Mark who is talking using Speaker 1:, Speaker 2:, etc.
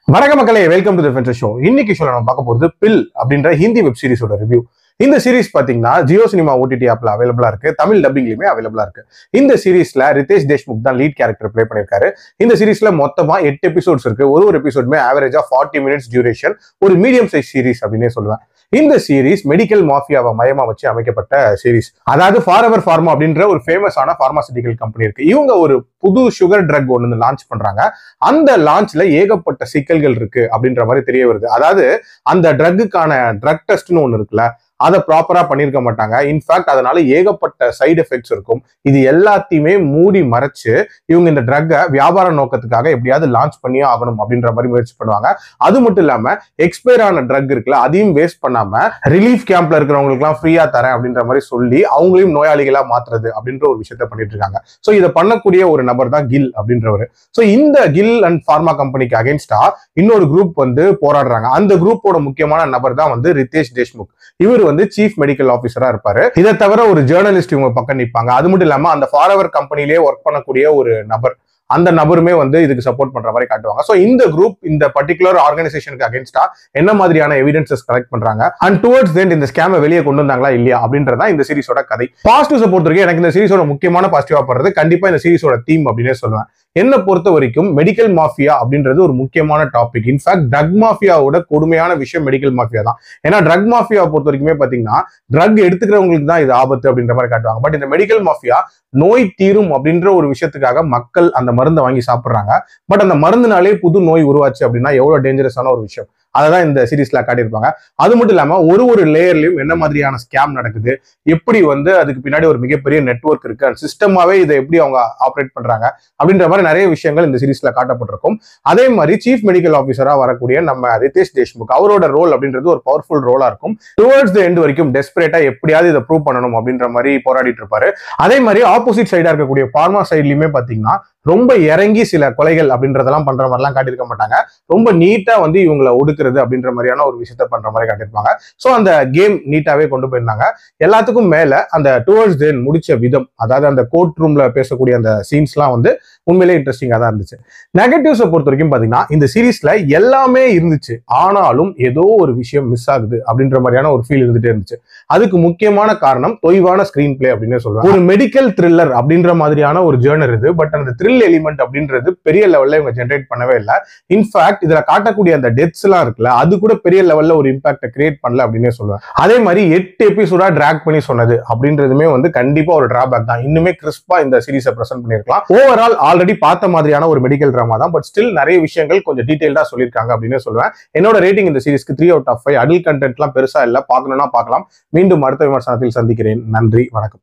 Speaker 1: வணக்க மக்களே welcome to the show இன்னைக்கு ஷோல நம்ம பார்க்க போறது பில் அப்படின்ற ஹிந்தி வெப் சீரிஸோட ரிவ்யூ இந்த சீரிஸ் பாத்தீங்கன்னா ஜியோ சினிமா ஓடிடி ஆப்ல அவைலபிளா இருக்கு தமிழ் டப்பிங்லயுமே அவைலபிளா இருக்கு இந்த சீரிஸ்ல ரிதேஷ் தேஷ்முக் தான் லீட் கேரக்டர் ப்ளே பண்ணிருக்காரு இந்த சீரிஸ்ல மொத்தமா எட்டு எபிசோட்ஸ் இருக்கு ஒரு ஒரு எபிசோடுமே ஆவரேஜா ஃபார்ட்டி மினிட்ஸ் டியூரேஷன் ஒரு மீடியம் சைஸ் சீரிஸ் அப்படின்னே சொல்லுவேன் இந்த சீரிஸ் மெடிக்கல் மாஃபியாவை மையமா வச்சு அமைக்கப்பட்ட சீரிஸ் அதாவது ஃபார்எவர் ஃபார்மா அப்படின்ற ஒரு ஃபேமஸான பார்மாசிட்டிக்கல் கம்பெனி இருக்கு இவங்க ஒரு புது சுகர் ட்ரக் ஒன்று லான்ச் பண்றாங்க அந்த லான்ச்ல ஏகப்பட்ட சிக்கல்கள் இருக்கு அப்படின்ற மாதிரி தெரிய வருது அதாவது அந்த ட்ரக்குக்கான ட்ரக் டெஸ்ட்னு ஒன்று இருக்குல்ல அதை ப்ராப்பரா பண்ணியிருக்க மாட்டாங்க இன்ஃபேக்ட் அதனால ஏகப்பட்ட சைடு எஃபெக்ட்ஸ் இருக்கும் இது எல்லாத்தையுமே மூடி மறைச்சு இவங்க இந்த ட்ரக்கை வியாபார நோக்கத்துக்காக எப்படியாவது லான்ச் பண்ணியே ஆகணும் அப்படின்ற மாதிரி முயற்சி பண்ணுவாங்க அது மட்டும் இல்லாம எக்ஸ்பயர் ஆன ட்ரக் இருக்குல்ல அதையும் வேஸ்ட் பண்ணாம ரிலீஃப் கேம்ப்ல இருக்கிறவங்களுக்குலாம் ஃப்ரீயா தரேன் அப்படின்ற மாதிரி சொல்லி அவங்களையும் நோயாளிகளா மாத்துறது அப்படின்ற ஒரு விஷயத்த பண்ணிட்டு இருக்காங்க ஸோ இதை பண்ணக்கூடிய ஒரு நபர் தான் கில் அப்படின்றவர் ஸோ இந்த கில் அண்ட் ஃபார்மா கம்பெனிக்கு அகேன்ஸ்டா இன்னொரு குரூப் வந்து போராடுறாங்க அந்த குரூப்போட முக்கியமான நபர் தான் வந்து ரிதேஷ் தேஷ்முக் இவர் வந்து சீஃப் மெடிக்கல் ஆஃபீஸரா இருப்பாரு இதை தவிர ஒரு ஜேர்னலிஸ்ட் இவங்க பக்கம் நிற்பாங்க அது மட்டும் இல்லாம அந்த ஃபார்எவர் கம்பெனிலேயே ஒர்க் பண்ணக்கூடிய ஒரு நபர் அந்த நபருமே வந்து இதுக்கு சப்போர்ட் பண்ற மாதிரி காட்டுவாங்க ஸோ இந்த குரூப் இந்த பர்டிகுலர் ஆர்கனைசேஷனுக்கு அகேன்ஸ்டா என்ன மாதிரியான எவிடன்சஸ் கலெக்ட் பண்றாங்க அண்ட் டுவர்ட்ஸ் தென் இந்த ஸ்கேமை வெளியே கொண்டு வந்தாங்களா இல்லையா அப்படின்றதா இந்த சீரிஸோட கதை பாசிட்டிவ்ஸை பொறுத்த வரைக்கும் எனக்கு இந்த சீரிஸோட முக்கியமான பாசிட்டிவா படுறது கண்டிப்பா இந்த சீரிஸோட தீம் அப்படின்னே சொல்லுவேன் என்ன பொறுத்த வரைக்கும் மெடிக்கல் மாஃபியா அப்படின்றது ஒரு முக்கியமான டாபிக் இன்ஃபேக்ட் ட்ரக் மாஃபியாவோட கொடுமையான விஷயம் மெடிக்கல் மாஃபியா தான் ஏன்னா ட்ரக் மாஃபியா பொறுத்த வரைக்குமே பாத்தீங்கன்னா ட்ரக் எடுத்துக்கிறவங்களுக்கு தான் இது ஆபத்து அப்படின்ற மாதிரி காட்டுவாங்க பட் இந்த மெடிக்கல் மாஃபியா நோய் தீரும் அப்படின்ற ஒரு விஷயத்துக்காக மக்கள் அந்த மருந்தை வாங்கி சாப்பிடுறாங்க பட் அந்த மருந்துனாலே புது நோய் உருவாச்சு அப்படின்னா எவ்வளவு டேஞ்சரஸான ஒரு விஷயம் அதை தான் இந்த சீரீஸ்ல காட்டியிருப்பாங்க அது மட்டும் இல்லாம ஒரு ஒரு லேயர்லயும் என்ன மாதிரியான ஸ்கேம் நடக்குது எப்படி வந்து அதுக்கு பின்னாடி ஒரு மிகப்பெரிய நெட்ஒர்க் இருக்கு அண்ட் சிஸ்டமாவே இதை எப்படி அவங்க ஆப்ரேட் பண்றாங்க அப்படின்ற மாதிரி நிறைய விஷயங்கள் இந்த சீரீஸ்ல காட்டப்பட்டிருக்கும் அதே மாதிரி சீஃப் மெடிக்கல் ஆஃபீஸரா வரக்கூடிய நம்ம ரிதேஷ் தேஷ்முக் அவரோட ரோல் அப்படின்றது ஒரு பவர்ஃபுல் ரோலா இருக்கும் டுவர்ட்ஸ் த எண்ட் வரைக்கும் டெஸ்பரேட்டா எப்படியாவது இதை ப்ரூவ் பண்ணணும் அப்படின்ற மாதிரி போராடிட்டு இருப்பாரு அதே மாதிரி ஆப்போசிட் சைடா இருக்கக்கூடிய ஃபார்மா சைட்லயுமே பாத்தீங்கன்னா ரொம்ப இறங்கி சில கொலைகள் அப்படின்றதெல்லாம் பண்ற மாதிரிலாம் காட்டியிருக்க மாட்டாங்க ரொம்ப நீட்டா வந்து இவங்களை ஒடுக்குறது அப்படின்ற மாதிரியான ஒரு விஷயத்த பண்ற மாதிரி காட்டியிருப்பாங்க ஸோ அந்த கேம் நீட்டாவே கொண்டு போயிருந்தாங்க எல்லாத்துக்கும் மேல அந்த டுவர்ட்ஸ் தென் முடிச்ச விதம் அதாவது அந்த கோர்ட் ரூம்ல பேசக்கூடிய அந்த சீன்ஸ்லாம் வந்து உண்மையிலே இன்ட்ரெஸ்டிங்காக தான் இருந்துச்சு நெகட்டிவ்ஸை பொறுத்த வரைக்கும் பாத்தீங்கன்னா இந்த சீரீஸ்ல எல்லாமே இருந்துச்சு ஆனாலும் ஏதோ ஒரு விஷயம் மிஸ் ஆகுது அப்படின்ற மாதிரியான ஒரு ஃபீல் இருந்துட்டே இருந்துச்சு அதுக்கு முக்கியமான காரணம் தொய்வான ஸ்கிரீன் பிளே அப்படின்னு சொல்லுவாங்க ஒரு மெடிக்கல் த்ரில்லர் அப்படின்ற மாதிரியான ஒரு ஜேர்னர் இது பட் அந்த த்ரில் எலிமெண்ட் அப்படின்றது பெரிய லெவல்ல இவங்க ஜென்ரேட் பண்ணவே இல்லை இன்ஃபேக்ட் இதுல காட்டக்கூடிய அந்த டெத்ஸ் எல்லாம் இருக்குல்ல அது கூட பெரிய லெவல்ல ஒரு இம்பாக்ட கிரியேட் பண்ணல அப்படின்னே சொல்லுவேன் அதே மாதிரி எட்டு எபிசோடா டிராக் பண்ணி சொன்னது அப்படின்றதுமே வந்து கண்டிப்பா ஒரு டிராபேக் தான் இன்னுமே கிறிஸ்பா இந்த சீரிஸை பிரசென்ட் பண்ணிருக்கலாம் ஓவரால் ஆல்ரெடி பார்த்த மாதிரியான ஒரு மெடிக்கல் ட்ராமா தான் பட் ஸ்டில் நிறைய விஷயங்கள் கொஞ்சம் டீடைல்டா சொல்லியிருக்காங்க அப்படின்னு சொல்லுவேன் என்னோட ரேட்டிங் இந்த சீரிஸ்க்கு three out of five adult கண்டென்ட்லாம் பெருசா இல்ல பார்க்கணும்னா பார்க்கலாம் மீண்டும் அடுத்த விமர்சனத்தில் சந்திக்கிறேன் நன்றி வணக்கம்